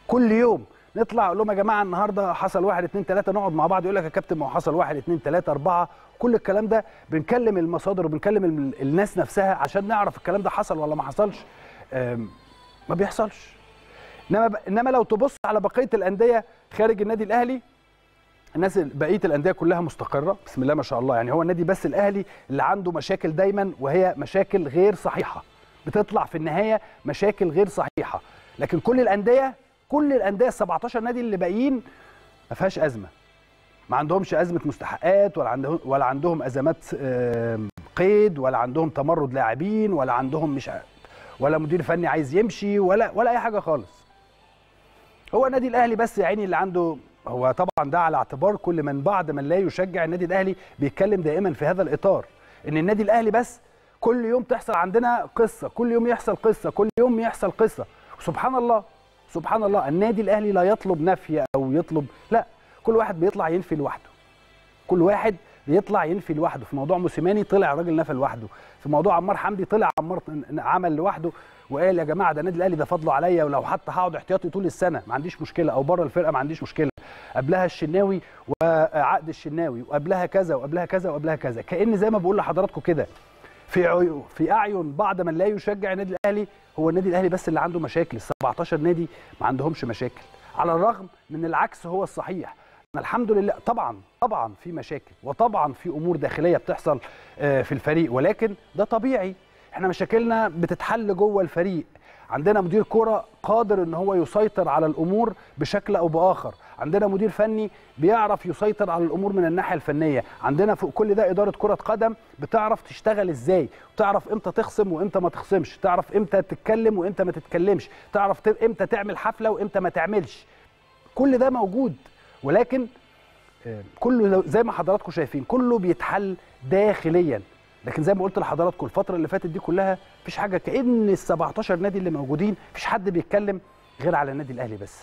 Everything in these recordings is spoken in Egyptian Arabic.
كل يوم نطلع اقول لهم يا جماعه النهارده حصل واحد اتنين تلاته نقعد مع بعض يقول لك يا كابتن ما هو حصل واحد اتنين تلاته اربعه كل الكلام ده بنكلم المصادر وبنكلم ال- الناس نفسها عشان نعرف الكلام ده حصل ولا ما حصلش آم، ما بيحصلش انما ب... انما لو تبص على بقيه الانديه خارج النادي الاهلي الناس بقيه الانديه كلها مستقره بسم الله ما شاء الله يعني هو النادي بس الاهلي اللي عنده مشاكل دايما وهي مشاكل غير صحيحه بتطلع في النهايه مشاكل غير صحيحه لكن كل الانديه كل الانديه ال 17 نادي اللي باقيين ما فيهاش ازمه ما عندهمش ازمه مستحقات ولا عندهم ولا عندهم ازمات آم، قيد ولا عندهم تمرد لاعبين ولا عندهم مش ع- ولا مدير فني عايز يمشي ولا ولا اي حاجه خالص هو النادي الاهلي بس يا عيني اللي عنده هو طبعا ده على اعتبار كل من بعد من لا يشجع النادي الاهلي بيتكلم دائما في هذا الاطار ان النادي الاهلي بس كل يوم تحصل عندنا قصه كل يوم يحصل قصه كل يوم يحصل قصه سبحان الله سبحان الله النادي الاهلي لا يطلب نفي او يطلب لا كل واحد بيطلع ينفي لوحده كل واحد بيطلع ينفي لوحده في موضوع موسيماني طلع راجل نفى لوحده في موضوع عمار حمدي طلع عمار عمل لوحده وقال يا جماعه ده النادي الاهلي ده فضله عليا ولو حتى هقعد احتياطي طول السنه ما عنديش مشكله او بره الفرقه ما عنديش مشكله قبلها الشناوي وعقد الشناوي وقبلها كذا وقبلها كذا وقبلها كذا كان زي ما بقول لحضراتكم كده في عيو في اعين بعض من لا يشجع النادي الاهلي هو النادي الاهلي بس اللي عنده مشاكل ال 17 نادي ما عندهمش مشاكل على الرغم من العكس هو الصحيح أنا الحمد لله طبعا طبعا في مشاكل وطبعا في امور داخليه بتحصل آه، في الفريق ولكن ده طبيعي احنا مشاكلنا بتتحل جوه الفريق عندنا مدير كرة قادر ان هو يسيطر على الامور بشكل او باخر عندنا مدير فني بيعرف يسيطر على الامور من الناحيه الفنيه عندنا فوق كل ده اداره كره قدم بتعرف تشتغل ازاي وتعرف امتى تخصم وامتى ما تخصمش تعرف امتى تتكلم وامتى ما تتكلمش تعرف ت- امتى تعمل حفله وامتى ما تعملش كل ده موجود ولكن آه، كله لو- زي ما حضراتكم شايفين كله بيتحل داخليا لكن زي ما قلت لحضراتكم الفتره اللي فاتت دي كلها مفيش حاجه كان ال 17 نادي اللي موجودين مفيش حد بيتكلم غير على النادي الاهلي بس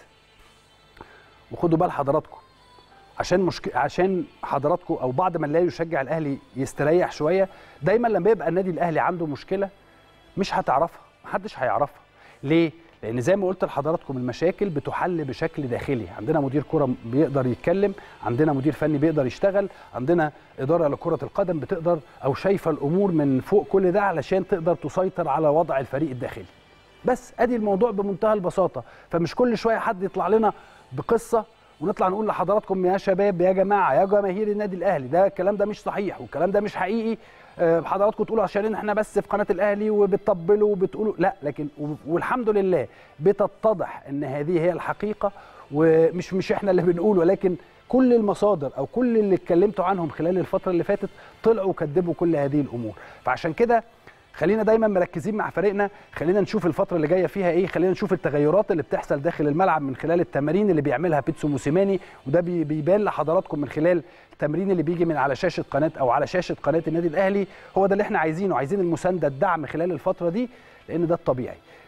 وخدوا بال حضراتكم عشان مشك... عشان حضراتكم او بعض من لا يشجع الاهلي يستريح شويه دايما لما يبقى النادي الاهلي عنده مشكله مش هتعرفها محدش هيعرفها ليه لان زي ما قلت لحضراتكم المشاكل بتحل بشكل داخلي عندنا مدير كره بيقدر يتكلم عندنا مدير فني بيقدر يشتغل عندنا اداره لكره القدم بتقدر او شايفه الامور من فوق كل ده علشان تقدر تسيطر على وضع الفريق الداخلي بس ادي الموضوع بمنتهى البساطه فمش كل شويه حد يطلع لنا بقصه ونطلع نقول لحضراتكم يا شباب يا جماعه يا جماهير النادي الاهلي ده الكلام ده مش صحيح والكلام ده مش حقيقي آه، حضراتكم تقولوا عشان احنا بس في قناه الاهلي وبتطبلوا وبتقولوا لا لكن و- والحمد لله بتتضح ان هذه هي الحقيقه ومش مش احنا اللي بنقول ولكن كل المصادر او كل اللي اتكلمتوا عنهم خلال الفتره اللي فاتت طلعوا كذبوا كل هذه الامور فعشان كده خلينا دايما مركزين مع فريقنا خلينا نشوف الفتره اللي جايه فيها ايه خلينا نشوف التغيرات اللي بتحصل داخل الملعب من خلال التمارين اللي بيعملها بيتسو موسيماني وده بي- بيبان لحضراتكم من خلال التمرين اللي بيجي من على شاشه قناه او على شاشه قناه النادي الاهلي هو ده اللي احنا عايزينه عايزين المسانده الدعم خلال الفتره دي لان ده الطبيعي